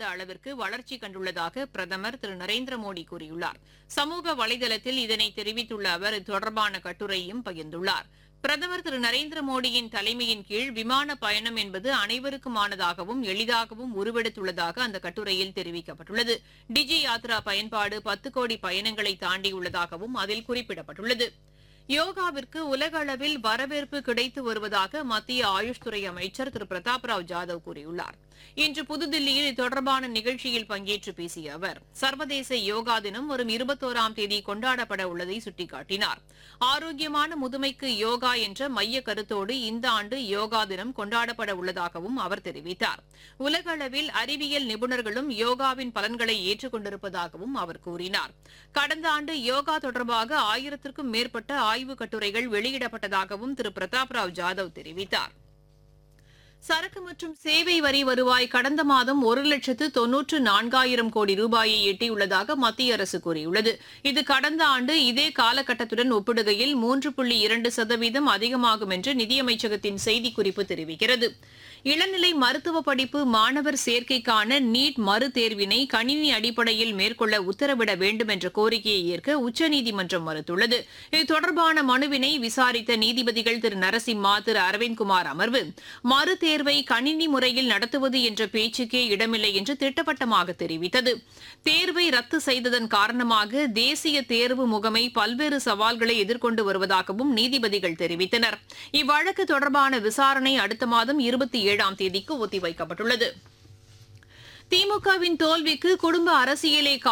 அளவிற்கு வளர்ச்சி கண்டுள்ளதாக பிரதமர் திரு நரேந்திர மோடி கூறியுள்ளார் சமூக வலைதளத்தில் இதனை தெரிவித்துள்ள அவர் இது தொடர்பான கட்டுரையும் பகிர்ந்துள்ளார் பிரதமர் திரு நரேந்திர மோடியின் தலைமையின் கீழ் விமான பயணம் என்பது அனைவருக்குமானதாகவும் எளிதாகவும் உருவெடுத்துள்ளதாக அந்த கட்டுரையில் தெரிவிக்கப்பட்டுள்ளது டிஜி யாத்ரா பயன்பாடு பத்து கோடி பயணங்களை தாண்டியுள்ளதாகவும் அதில் குறிப்பிடப்பட்டுள்ளது யோகாவிற்கு உலக அளவில் வரவேற்பு கிடைத்து வருவதாக மத்திய ஆயுஷ் துறை அமைச்சர் திரு பிரதாப் ராவ் ஜாதவ் கூறியுள்ளார் இன்று புதுதில்லியில் இது தொடர்பான நிகழ்ச்சியில் பங்கேற்று பேசிய அவர் சர்வதேச யோகா தினம் வரும் இருபத்தோராம் தேதி கொண்டாடப்பட உள்ளதை சுட்டிக்காட்டினார் ஆரோக்கியமான முதுமைக்கு யோகா என்ற மைய கருத்தோடு இந்த ஆண்டு யோகா தினம் கொண்டாடப்பட உள்ளதாகவும் அவர் தெரிவித்தார் உலக அளவில் அறிவியல் நிபுணர்களும் யோகாவின் பலன்களை ஏற்றுக்கொண்டிருப்பதாகவும் அவர் கூறினார் கடந்த ஆண்டு யோகா தொடர்பாக ஆயிரத்திற்கும் மேற்பட்ட ஆய்வுக் கட்டுரைகள் வெளியிடப்பட்டதாகவும் திரு பிரதாப் ராவ் ஜாதவ் தெரிவித்தார் சரக்கு மற்றும் சேவை வரி வருவாய் கடந்த மாதம் ஒரு லட்சத்து தொன்னூற்று நான்காயிரம் கோடி ரூபாயை எட்டியுள்ளதாக மத்திய அரசு கூறியுள்ளது இது கடந்த ஆண்டு இதே காலகட்டத்துடன் ஒப்பிடுகையில் மூன்று புள்ளி இரண்டு சதவீதம் அதிகமாகும் என்று நிதியமைச்சகத்தின் செய்திக்குறிப்பு தெரிவிக்கிறது இளநிலை மருத்துவ படிப்பு மாணவர் சேர்க்கைக்கான நீட் மறுதேர்வினை கணினி அடிப்படையில் மேற்கொள்ள உத்தரவிட வேண்டும் என்ற கோரிக்கையை ஏற்க உச்சநீதிமன்றம் மறுத்துள்ளது இது தொடர்பான மனுவினை விசாரித்த நீதிபதிகள் திரு நரசிம்மா திரு அரவிந்த்குமார் அமர்வு மறுதேர்வை கணினி முறையில் நடத்துவது என்ற பேச்சுக்கே இடமில்லை என்று திட்டவட்டமாக தெரிவித்தது தேர்வை ரத்து செய்ததன் காரணமாக தேசிய தேர்வு முகமை பல்வேறு சவால்களை எதிர்கொண்டு வருவதாகவும் நீதிபதிகள் தெரிவித்தனர் இவ்வழக்கு தொடர்பான விசாரணை அடுத்த மாதம் இருபத்தி ஏழாம் தேதிக்கு ஒத்திவைக்கப்பட்டுள்ளது திமுகவின் தோல்விக்கு குடும்ப அரசியலே